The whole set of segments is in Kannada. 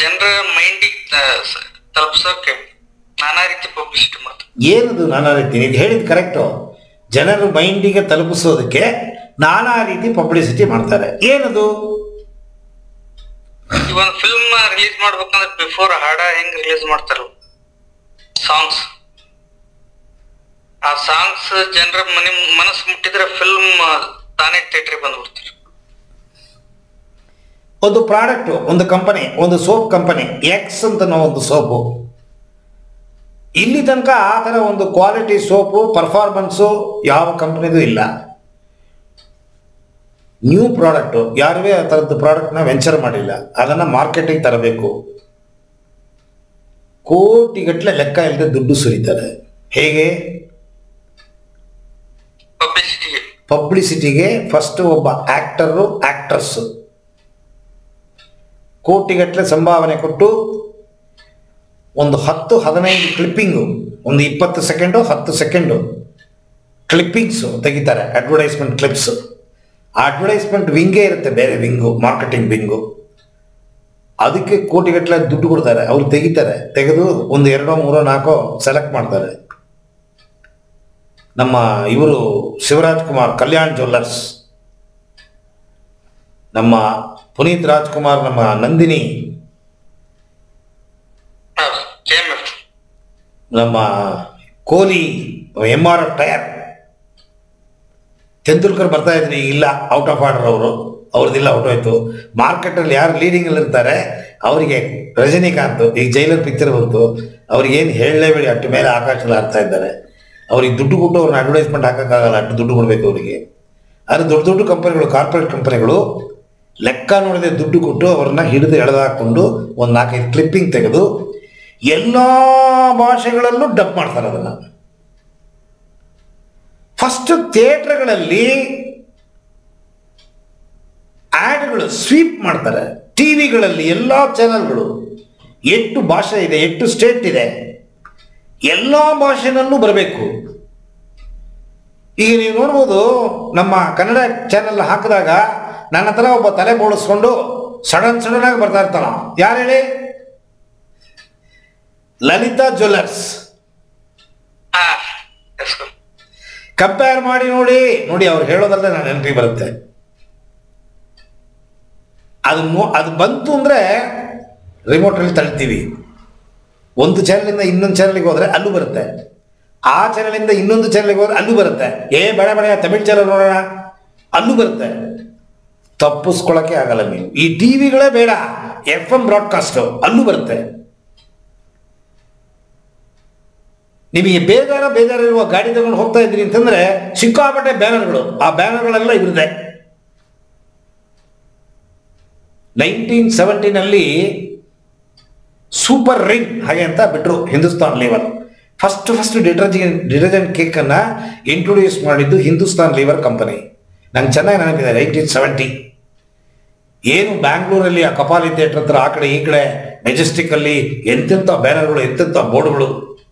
ಜನರ ಮೈಂಡಿಗೆ ತಲುಪ್ಸೋಕೆ ನಾನಾ ರೀತಿ ಪಬ್ಲಿಸಿಟಿ ಮಾಡ್ತಾರೆ ಏನದು ನಾನಾ ರೀತಿ ನೀವು ಹೇಳಿದ ಕರೆಕ್ಟು ಜನರು ಮೈಂಡಿಗೆ ತಲುಪಿಸೋದಕ್ಕೆ ನಾನಾ ರೀತಿ ಪಬ್ಲಿಸಿಟಿ ಮಾಡ್ತಾರೆ ಏನದು ಈ ಒಂದು ಫಿಲ್ಮ್ ರಿಲೀಸ್ ಮಾಡ್ಬೇಕಂದ್ರೆ ಬಿಫೋರ್ ಹಾಡ ಹೆಂಗ್ ರಿಲೀಸ್ ಮಾಡ್ತಾರಲ್ಲ ಸಾಂಗ್ಸ್ ಆ ಸಾಂಗ್ಸ್ ಜನರ ಮನೆ ಮನಸ್ಸು ಮುಟ್ಟಿದ್ರೆ ಫಿಲ್ಮ್ ತಾನೇ ಥಿಯೇಟ್ರಿಗೆ ಬಂದ್ಬಿಡ್ತಾರೆ ಒಂದು ಪ್ರಾಡಕ್ಟು ಒಂದು ಕಂಪನಿ ಒಂದು ಸೋಪ್ ಕಂಪನಿ ಎಕ್ಸ್ ಅಂತ ನಾವು ಒಂದು ಸೋಪು ಇಲ್ಲಿ ತನಕ ಆ ಥರ ಒಂದು ಕ್ವಾಲಿಟಿ ಸೋಪು ಪರ್ಫಾರ್ಮೆನ್ಸು ಯಾವ ಕಂಪ್ನಿದು ಇಲ್ಲ ನ್ಯೂ ಪ್ರಾಡಕ್ಟು ಯಾರುವೇ ಆ ಥರದ್ದು ಪ್ರಾಡಕ್ಟ್ನ ವೆಂಚರ್ ಮಾಡಿಲ್ಲ ಅದನ್ನು ಮಾರ್ಕೆಟಿಗೆ ತರಬೇಕು ಕೋಟಿಗಟ್ಟಲೆ ಲೆಕ್ಕ ಇಲ್ಲದೆ ದುಡ್ಡು ಸುರಿತಾರೆ ಹೇಗೆ ಪಬ್ಲಿಸಿಟಿಗೆ ಪಬ್ಲಿಸಿಟಿಗೆ ಫಸ್ಟ್ ಒಬ್ಬ ಆಕ್ಟರು ಆಕ್ಟ್ರಸ್ಸು ಕೋಟಿಗಟ್ಟಲೆ ಸಂಭಾವನೆ ಕೊಟ್ಟು ಒಂದು ಹತ್ತು ಹದಿನೈದು ಕ್ಲಿಪ್ಪಿಂಗು ಒಂದು ಇಪ್ಪತ್ತು ಸೆಕೆಂಡು ಹತ್ತು ಸೆಕೆಂಡು ಕ್ಲಿಪ್ಪಿಂಗ್ಸು ತೆಗಿತಾರೆ ಅಡ್ವರ್ಟೈಸ್ಮೆಂಟ್ ಕ್ಲಿಪ್ಸು ಆ ಅಡ್ವರ್ಟೈಸ್ಮೆಂಟ್ ವಿಂಗೇ ಇರುತ್ತೆ ಬೇರೆ ವಿಂಗು ಮಾರ್ಕೆಟಿಂಗ್ ವಿಂಗು ಅದಕ್ಕೆ ಕೋಟಿಗಟ್ಟಲೆ ದುಡ್ಡು ಕೊಡ್ತಾರೆ ಅವ್ರು ತೆಗಿತಾರೆ ತೆಗೆದು ಒಂದು ಎರಡೋ ಮೂರೋ ನಾಲ್ಕೋ ಸೆಲೆಕ್ಟ್ ಮಾಡ್ತಾರೆ ನಮ್ಮ ಇವರು ಶಿವರಾಜ್ ಕುಮಾರ್ ಕಲ್ಯಾಣ್ ಜ್ಯುವೆಲ್ಲರ್ಸ್ ನಮ್ಮ ಪುನೀತ್ ರಾಜ್ಕುಮಾರ್ ನಮ್ಮ ನಂದಿನಿ ಕೆ ಎಮ್ ಎಫ್ ನಮ್ಮ Kohli M R F tyre Tendulkar ಬರ್ತಾ ಇದ್ರಿ ಇಲ್ಲ ಔಟ್ ಆಫ್ ಆರ್ಡರ್ ಅವರು ಅವ್ರದ್ದಿಲ್ಲ ಔಟ್ ಹೋಯ್ತು ಮಾರ್ಕೆಟಲ್ಲಿ ಯಾರು ಲೀಡಿಂಗಲ್ಲಿ ಇರ್ತಾರೆ ಅವರಿಗೆ ರಜನಿಕಾಂತ್ ಈಗ ಜೈಲರ್ ಪಿಕ್ಚರ್ ಬಂತು ಅವ್ರಿಗೇನು ಹೇಳಲೇಬೇಡಿ ಅಟ್ಟು ಮೇಲೆ ಆಕಾಶದಲ್ಲಿ ಆಡ್ತಾ ಇದ್ದಾರೆ ಅವ್ರಿಗೆ ದುಡ್ಡು ಕೊಟ್ಟು ಅವ್ರನ್ನ ಅಡ್ವರ್ಟೈಸ್ಮೆಂಟ್ ಹಾಕೋಕ್ಕಾಗಲ್ಲ ಅಷ್ಟು ದುಡ್ಡು ಕೊಡಬೇಕು ಅವರಿಗೆ ಆದರೆ ದೊಡ್ಡ ದೊಡ್ಡ ಕಂಪನಿಗಳು ಕಾರ್ಪೊರೇಟ್ ಕಂಪನಿಗಳು ಲೆಕ್ಕ ನೋಡದೆ ದುಡ್ಡು ಕೊಟ್ಟು ಅವ್ರನ್ನ ಹಿಡಿದು ಎಳೆದಾಕೊಂಡು ಒಂದು ನಾಲ್ಕೈದು ಕ್ಲಿಪ್ಪಿಂಗ್ ತೆಗೆದು ಎಲ್ಲ ಭಾಷೆಗಳಲ್ಲೂ ಡಬ್ ಮಾಡ್ತಾರೆ ಅದನ್ನು ಫಸ್ಟ್ ಥಿಯೇಟ್ರ್ಗಳಲ್ಲಿ ಆ್ಯಡ್ಗಳು ಸ್ವೀಪ್ ಮಾಡ್ತಾರೆ ಟಿ ವಿಗಳಲ್ಲಿ ಎಲ್ಲ ಚಾನೆಲ್ಗಳು ಎಷ್ಟು ಭಾಷೆ ಇದೆ ಎಷ್ಟು ಸ್ಟೇಟ್ ಇದೆ ಎಲ್ಲ ಭಾಷೆನಲ್ಲೂ ಬರಬೇಕು ಈಗ ನೀವು ನೋಡ್ಬೋದು ನಮ್ಮ ಕನ್ನಡ ಚಾನೆಲ್ ಹಾಕಿದಾಗ ನನ್ನ ಹತ್ರ ಒಬ್ಬ ತಲೆ ಬೋಳಿಸ್ಕೊಂಡು ಸಡನ್ ಸಡನ್ ಆಗಿ ಬರ್ತಾ ಇರ್ತಾನ ಯಾರು ಹೇಳಿ ಲಲಿತಾ ಜ್ಯುವೆಲ್ಲರ್ಸ್ ಹಾ ಎಸ್ ಕಂಪೇರ್ ಮಾಡಿ ನೋಡಿ ನೋಡಿ ಅವ್ರು ಹೇಳೋದಲ್ಲದೆ ನಾನು ನೆನಪಿಗೆ ಬರುತ್ತೆ ಅದು ನೋ- ಅದು ಬಂತು ಅಂದರೆ ರಿಮೋಟಲ್ಲಿ ತಳ್ತೀವಿ ಒಂದು ಚಾನಲಿಂದ ಇನ್ನೊಂದು ಚಾನಲ್ಗೆ ಹೋದರೆ ಅಲ್ಲೂ ಬರುತ್ತೆ ಆ ಚಾನಲಿಂದ ಇನ್ನೊಂದು ಚಾನಲ್ಗೆ ಹೋದ್ರೆ ಅಲ್ಲೂ ಬರುತ್ತೆ ಏ ಬೇಡ ಬೇಡ ತಮಿಳ್ ಚಾನಲ್ ನೋಡೋಣ ಅಲ್ಲೂ ಬರುತ್ತೆ ತಪ್ಪಿಸ್ಕೊಳ್ಳೋಕ್ಕೆ ಆಗಲ್ಲ ನೀವು ಈ ಟಿ ವಿಗಳೇ ಬೇಡ ಎಫ್ ಎಂ ಬ್ರಾಡ್ಕಾಸ್ಟು ಅಲ್ಲೂ ಬರುತ್ತೆ ನಿಮಗೆ ಬೇಜಾರ ಬೇಜಾರಿರುವ ಗಾಡಿ ತಗೊಂಡು ಹೋಗ್ತಾ ಇದ್ರಿ ಅಂತಂದ್ರೆ ಸಿಕ್ಕಾಪಟ್ಟೆ ಬ್ಯಾನರ್ಗಳು ಆ ಬ್ಯಾನರ್ಗಳೆಲ್ಲ ಇವ್ರದೆ ನೈನ್ಟೀನ್ ಸೆವೆಂಟೀನಲ್ಲಿ ಸೂಪರ್ ರಿಂಗ್ ಹಾಗೆ ಅಂತ ಬಿಟ್ರು Hindustan lever first first detergent detergent ಕೇಕನ್ನು ಇಂಟ್ರೊಡ್ಯೂಸ್ ಮಾಡಿದ್ದು ಹಿಂದೂಸ್ತಾನ್ ಲಿವರ್ ಕಂಪನಿ ನಂಗೆ ಚೆನ್ನಾಗಿ ನೆನಪಿದೆ ನೈನ್ಟೀನ್ ಸೆವೆಂಟಿ ಏನು ಬ್ಯಾಂಗ್ಳೂರಲ್ಲಿ ಆ ಕಪಾಲಿ ಥಿಯೇಟರ್ ಹತ್ರ ಆ ಕಡೆ ಈ ಕಡೆ ಮೆಜೆಸ್ಟಿಕ್ಕಲ್ಲಿ ಎಂತೆಂಥ ಬ್ಯಾನರ್ಗಳು ಎಂತೆಂಥ ಬೋರ್ಡ್ಗಳು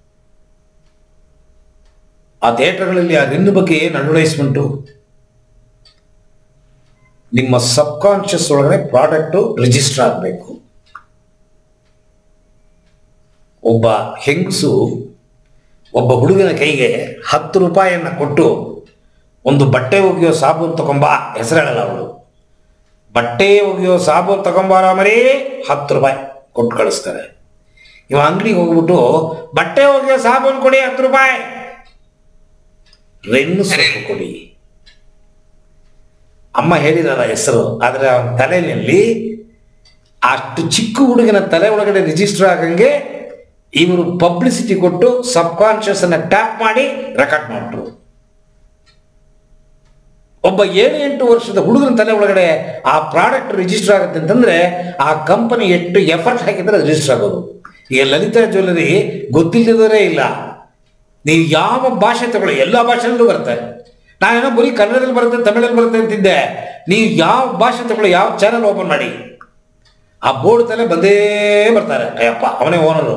ಆ ಥಿಯೇಟರ್ಗಳಲ್ಲಿ ಆ ರಿನ್ ಬಗ್ಗೆ ಏನು ಅಡ್ವರ್ಟೈಸ್ಮೆಂಟು ನಿಮ್ಮ ಸಬ್ ಕಾನ್ಷಿಯಸ್ ಒಳಗಡೆ ಪ್ರಾಡಕ್ಟು ರಿಜಿಸ್ಟರ್ ಆಗಬೇಕು ಒಬ್ಬ ಹೆಂಗಸು ಒಬ್ಬ ಹುಡುಗನ ಕೈಗೆ ಹತ್ತು ರೂಪಾಯಿಯನ್ನು ಕೊಟ್ಟು ಒಂದು ಬಟ್ಟೆ ಒಗೆಯೋ ಸಾಬೂನು ತಗೊಂಬ ಹೆಸರು ಹೇಳಲ್ಲ ಅವಳು ಬಟ್ಟೆ ಒಗೆಯೋ ಸಾಬೂನು ತಗೊಂಬಾರ ಮರಿ ಹತ್ತು ರೂಪಾಯಿ ಕೊಟ್ಟು ಕಳಿಸ್ತಾರೆ ಇವ ಅಂಗಡಿಗೆ ಹೋಗ್ಬಿಟ್ಟು ಬಟ್ಟೆ ಒಗೆಯೋ ಸಾಬೂನು ಕೊಡಿ ಹತ್ತು ರೂಪಾಯಿ ರೆನ್ನು ಸೊಪ್ಪು ಕೊಡಿ ಅಮ್ಮ ಹೇಳಿರಲ್ಲ ಹೆಸರು ಆದರೆ ಅವನ ತಲೆಯಲ್ಲಿ ಅಷ್ಟು ಚಿಕ್ಕ ಹುಡುಗನ ತಲೆ ಒಳಗಡೆ ರಿಜಿಸ್ಟರ್ ಆಗಂಗೆ ಇವರು ಪಬ್ಲಿಸಿಟಿ ಕೊಟ್ಟು ಸಬ್ ಕಾನ್ಷಿಯಸ್ ಅನ್ನ ಟ್ಯಾಪ್ ಮಾಡಿ ರೆಕಾರ್ಡ್ ಮಾಡ್ರು ಒಬ್ಬ ಏಳು ಎಂಟು ವರ್ಷದ ಹುಡುಗನ ತಲೆ ಒಳಗಡೆ ಆ ಪ್ರಾಡಕ್ಟ್ ರಿಜಿಸ್ಟರ್ ಆಗುತ್ತೆ ಅಂತಂದ್ರೆ ಆ ಕಂಪನಿ ಎಷ್ಟು ಎಫರ್ಟ್ ಹಾಕಿದ್ರೆ ರಿಜಿಸ್ಟರ್ ಆಗೋದು ಈಗ ಲಲಿತಾ ಜ್ಯುವೆಲ್ಲರಿ ಗೊತ್ತಿಲ್ಲದವರೇ ಇಲ್ಲ ನೀವು ಯಾವ ಭಾಷೆ ತಗೊಳ್ಳಿ ಎಲ್ಲ ಭಾಷೆಯಲ್ಲೂ ಬರುತ್ತೆ ನಾನೇನೋ ಬರೀ ಕನ್ನಡದಲ್ಲಿ ಬರುತ್ತೆ ತಮಿಳಲ್ಲಿ ಬರುತ್ತೆ ಅಂತಿದ್ದೆ ನೀವು ಯಾವ ಭಾಷೆ ತಗೊಳ್ಳಿ ಯಾವ ಚಾನಲ್ ಓಪನ್ ಮಾಡಿ ಆ ಬೋರ್ಡ್ ತಲೆ ಬಂದೇ ಬರ್ತಾರೆ ಅಯ್ಯಪ್ಪ ಅವನೇ ಓನರು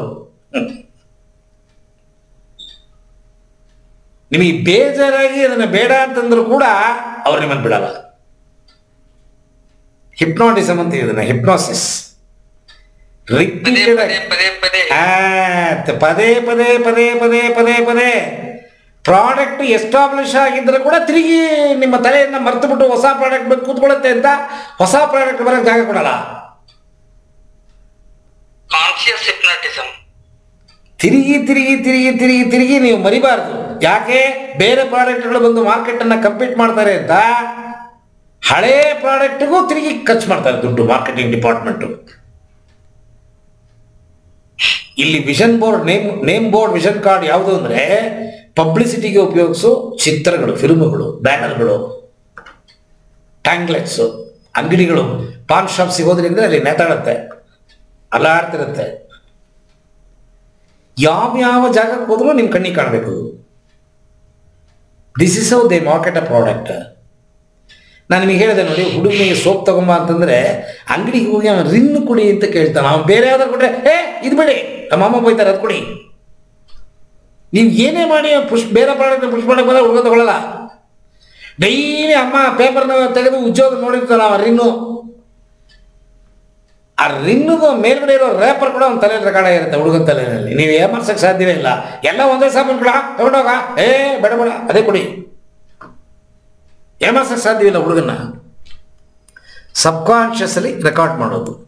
ನಿಮಗೆ ಬೇಜಾರಾಗಿ ಅದನ್ನ ಬೇಡ ಅಂತಂದ್ರು ಕೂಡ ಅವ್ರು ನಿಮ್ಮನ್ನು ಬಿಡಲ್ಲ ಹಿಪ್ನಾಟಿಸಮ್ ಅಂತ ಇದನ್ನ ಹಿಪ್ನೋಸಿಸ್ ಪದೇ ರಿಪೀಟೆಡ್ ಪದೇ ಪದೇ ಪದೇ ಆ, ಪದೇ ಪದೇ ಪದೇ ಪದೇ ಪದೇ ಪದೇ ಪ್ರಾಡಕ್ಟ್ ಎಸ್ಟಾಬ್ಲಿಷ್ ಆಗಿದ್ರೆ ಕೂಡ ತಿರುಗಿ ನಿಮ್ಮ ತಲೆಯನ್ನ ಮರೆತು ಬಿಟ್ಟು ಹೊಸ ಪ್ರಾಡಕ್ಟ್ ಬೇಕು ಕೂತ್ಕೊಳ್ಳುತ್ತೆ ಅಂತ ಹೊಸ ಪ್ರಾಡಕ್ಟ್ ಬರೋಕ್ಕೆ ಜಾಗ ಕೊಡಲ್ಲ ಕಾನ್ಸಿಯಸ್ ಹಿಪ್ನಾಟಿಸಮ್ ತಿರುಗಿ ತಿರುಗಿ ತಿರುಗಿ ತಿರುಗಿ ತಿರುಗಿ ನೀವು ಮರಿಬಾರ್ದು ಯಾಕೆ ಬೇರೆ ಪ್ರಾಡಕ್ಟ್ಗಳು ಬಂದು ಮಾರ್ಕೆಟನ್ನು ಕಂಪೀಟ್ ಮಾಡ್ತಾರೆ ಅಂತ ಹಳೇ ಪ್ರಾಡಕ್ಟ್ಗೂ ತಿರುಗಿ ಖರ್ಚು ಮಾಡ್ತಾರೆ ದುಡ್ಡು ಮಾರ್ಕೆಟಿಂಗ್ ಡಿಪಾರ್ಟ್ಮೆಂಟು ಇಲ್ಲಿ vision board name name board vision card ಯಾವುದು ಅಂದರೆ ಪಬ್ಲಿಸಿಟಿಗೆ ಉಪಯೋಗಿಸೋ ಚಿತ್ರಗಳು ಫಿಲ್ಮ್ಗಳು ಬ್ಯಾನರ್ಗಳು ಟ್ಯಾಂಗ್ಲೆಟ್ಸು ಅಂಗಡಿಗಳು ಪಾನ್ ಶಾಪ್ ಸಿಗೋದ್ರಿಂದ ಅಲ್ಲಿ ನೇತಾಡುತ್ತೆ ಅಲ್ಲಾಡ್ತಿರುತ್ತೆ ಯಾವ್ಯಾವ ಜಾಗಕ್ಕೆ ಹೋದ್ರೂ ನಿಮ್ಮ ಕಣ್ಣಿಗೆ ಕಾಣಬೇಕು this is how they market a product ನಾನು ನಿಮಗೆ ಹೇಳಿದೆ ನೋಡಿ ಹುಡುಗನಿಗೆ ಸೋಪ್ ತಗೊಂಬ ಅಂತಂದ್ರೆ ಅಂಗಡಿಗೆ ಹೋಗಿ ಅವನು ರಿನ್ನು ಕುಡಿ ಅಂತ ಕೇಳ್ತಾನೆ ಅವನು ಬೇರೆ ಯಾವ್ದಾರು ಕೊಟ್ರೆ ಏ ಇದು ಬಿಡಿ ನಮ್ಮ ಅಮ್ಮ ಬೈತಾರೆ ಅದು ಕುಡಿ ನೀವು ಏನೇ ಮಾಡಿ ಪುಷ್ ಬೇರೆ ಪ್ರಾಡಕ್ಟ್ ಪುಷ್ ಮಾಡಕ್ಕೆ ಬಂದ್ರೆ ಹುಡುಗ ತಗೊಳ್ಳಲ್ಲ ಡೈಲಿ ಅಮ್ಮ ಪೇಪರ್ನ ತೆಗೆದು ಉದ್ಯೋಗ ನೋಡಿರ್ತಾನೆ ಅವ ರಿನ್ನು ಆ ರಿನ್ನದು ಮೇಲ್ಗಡೆ ಇರೋ ರೇಪರ್ ಕೂಡ ಒಂದು ತಲೆಯಲ್ಲಿ ರೆಕಾರ್ಡ್ ಆಗಿರುತ್ತೆ ಹುಡುಗನ ತಲೆಯಲ್ಲಿ ನೀವು ಏಮರ್ಸಕ್ಕೆ ಸಾಧ್ಯವೇ ಇಲ್ಲ ಎಲ್ಲ ಒಂದೇ ಸಾಬೂನು ಕೂಡ ತಗೊಂಡೋಗ ಏ ಬೇಡ ಬೇಡ ಅದೇ ಕೊಡಿ ಏಮರ್ಸಕ್ಕೆ ಸಾಧ್ಯವಿಲ್ಲ ಹುಡುಗನ್ನ ಸಬ್ಕಾನ್ಷಿಯಸ್ಲಿ ರೆಕಾರ್ಡ್ ಮಾಡೋದು